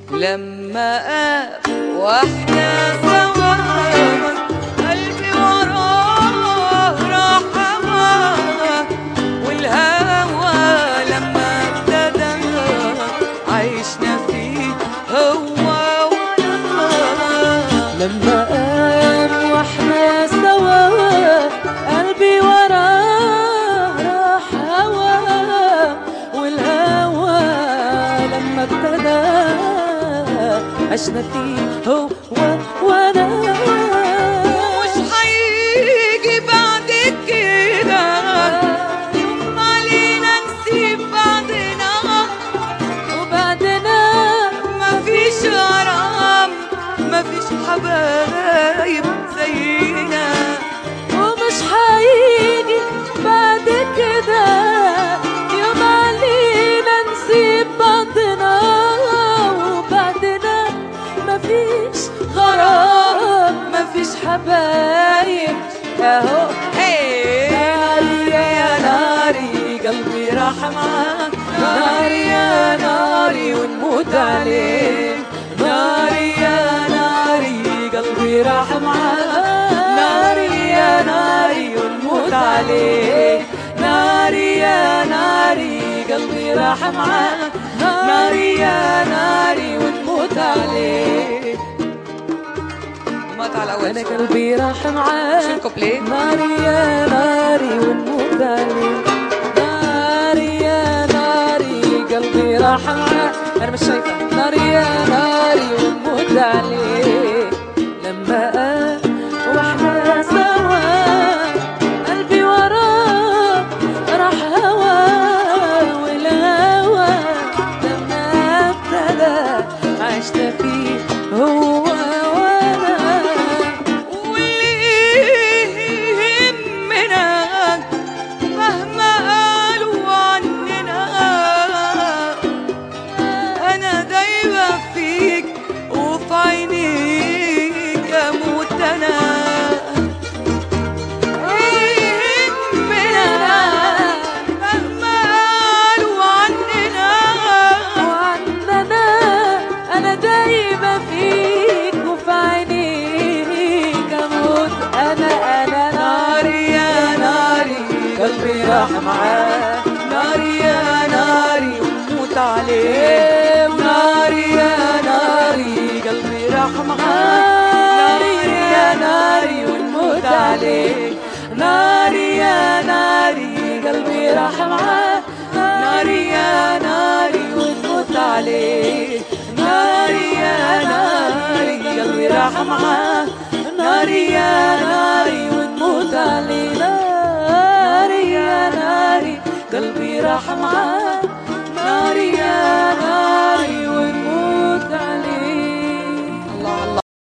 لما قاف واحنا سوا قلبي وراه راح هواه والهوى لما ابتدى عيشنا فيه هو وانا لما قام واحنا سوا قلبي وراه راح هوا والهوى لما ابتدى عشنا فيه هو وانا مش هيجي بعد كده يوم علينا نسيب بعضنا وبعدنا مفيش غرام مفيش حبايب زينا ومش هيجي بعد كده يوم علينا نسيب بعضنا وبعدنا مفيش غرام مفيش حبايب اهو هي ناري يا ناري قلبي راح معاك ناري يا ناري ونموت عليك ناري يا ناري قلبي راح معاك ناري يا ناري ونموت عليك ناري يا ناري قلبي راح معاك ناري يا ناري ونموت عليك مات على الاول انا شو؟ قلبي راح معاك شو الكوبليه؟ ناري يا ناري ونموت عليك ناري يا ناري قلبي راح معاك انا مش شايفه ناري يا ناري ونموت عليك لما قام واحنا سوا قلبي وراك راح هوا والهوى لما ابتدى عشت فيه هو وانا واللي يهمنا مهما قالوا عننا انا دايما فيك وفي عينيك اموت انا يهمنا مهما قالوا عننا وعننا انا دايما فيك وفي عينيك اموت انا انا ناري يا ناري قلبي راح معاك ناري يا ناري وموت عليك ناري يا ناري قلبي راح معاك ناري يا ناري ونموت عليك ناري يا ناري قلبي راح معاك ناري يا ناري ونموت عليك ناري يا ناري قلبي راح معاك ناري يا ناري ونموت عليك ناري يا ناري قلبي راح معاك